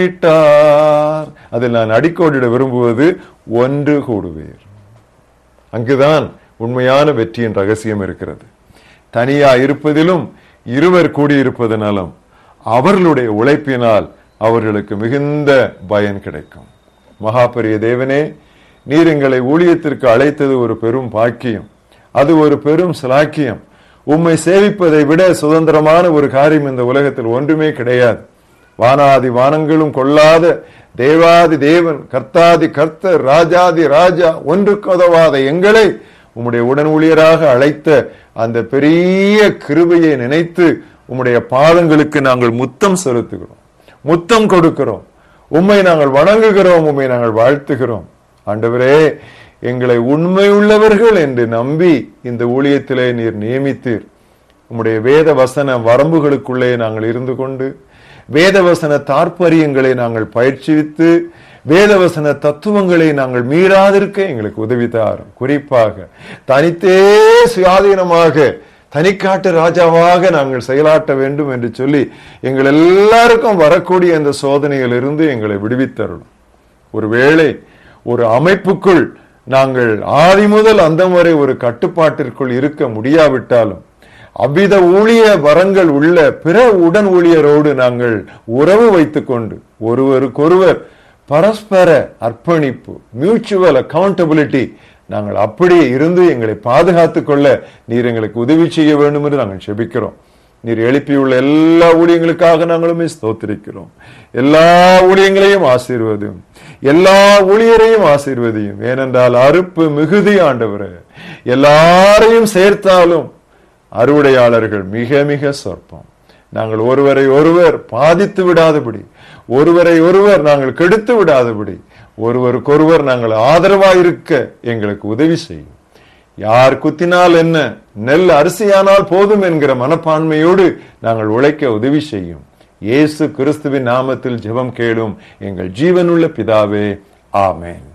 கூடிட்டார் அதில் நான் அடிக்கோடிட விரும்புவது ஒன்று கூடுவீர் அங்குதான் உண்மையான வெற்றியின் ரகசியம் இருக்கிறது தனியா இருப்பதிலும் இருவர் கூடியிருப்பதனாலும் அவர்களுடைய உழைப்பினால் அவர்களுக்கு மிகுந்த பயன் கிடைக்கும் மகாபரிய தேவனே நீர் எங்களை ஊழியத்திற்கு அழைத்தது ஒரு பெரும் பாக்கியம் அது ஒரு பெரும் சிலாக்கியம் உம்மை சேவிப்பதை விட சுதந்திரமான ஒரு காரியம் இந்த உலகத்தில் ஒன்றுமே கிடையாது வானாதி வானங்களும் கொள்ளாத தேவாதி தேவன் கர்த்தாதி கர்த்தர் ராஜாதி ராஜா ஒன்றுக்கு உதவாத எங்களை உம்முடைய உடன் ஊழியராக அழைத்த அந்த பெரிய கிருபையை நினைத்து உம்முடைய பாதங்களுக்கு நாங்கள் முத்தம் செலுத்துகிறோம் முத்தம் கொடுக்கிறோம் உம்மை நாங்கள் வணங்குகிறோம் உம்மை நாங்கள் வாழ்த்துகிறோம் ஆண்டவரே எங்களை உண்மை உள்ளவர்கள் என்று நம்பி இந்த ஊழியத்திலே நீர் நியமித்தீர் உம்முடைய வேத வசன வரம்புகளுக்குள்ளே நாங்கள் இருந்து கொண்டு வேதவசன தாற்பரியங்களை நாங்கள் பயிற்சிவித்து வேதவசன தத்துவங்களை நாங்கள் மீறாதிருக்க எங்களுக்கு உதவி தாரும் குறிப்பாக தனித்தே சுயாதீனமாக தனிக்காட்டு ராஜாவாக நாங்கள் செயலாட்ட வேண்டும் என்று சொல்லி எங்கள் எல்லாருக்கும் வரக்கூடிய இந்த சோதனையிலிருந்து எங்களை விடுவித்தருளும் ஒருவேளை ஒரு அமைப்புக்குள் நாங்கள் ஆதி முதல் அந்தம் வரை ஒரு கட்டுப்பாட்டிற்குள் இருக்க முடியாவிட்டாலும் அவ்வித ஊழிய வரங்கள் உள்ள பிற உடன் ஊழியரோடு நாங்கள் உறவு வைத்துக் கொண்டு ஒருவருக்கொருவர் பரஸ்பர அர்ப்பணிப்பு மியூச்சுவல் அக்கௌண்டபிலிட்டி நாங்கள் அப்படியே இருந்து எங்களை பாதுகாத்துக் கொள்ள நீர் எங்களுக்கு உதவி செய்ய வேண்டும் என்று நாங்கள் செபிக்கிறோம் நீர் எழுப்பியுள்ள எல்லா ஊழியங்களுக்காக நாங்களுமே ஸ்தோத்திரிக்கிறோம் எல்லா ஊழியங்களையும் ஆசீர்வதும் எல்லா ஊழியரையும் ஆசீர்வதியும் ஏனென்றால் அறுப்பு மிகுதி ஆண்டவர் எல்லாரையும் சேர்த்தாலும் அறுவடையாளர்கள் மிக மிக சொற்பம் நாங்கள் ஒருவரை ஒருவர் பாதித்து விடாதபடி ஒருவரை ஒருவர் நாங்கள் கெடுத்து விடாதபடி ஒருவருக்கொருவர் நாங்கள் ஆதரவாயிருக்க எங்களுக்கு உதவி செய்யும் யார் குத்தினால் என்ன நெல் அரிசியானால் போதும் என்கிற மனப்பான்மையோடு நாங்கள் உழைக்க உதவி செய்யும் இயேசு கிறிஸ்துவின் நாமத்தில் ஜெபம் கேளும் எங்கள் ஜீவனுள்ள பிதாவே ஆமேன்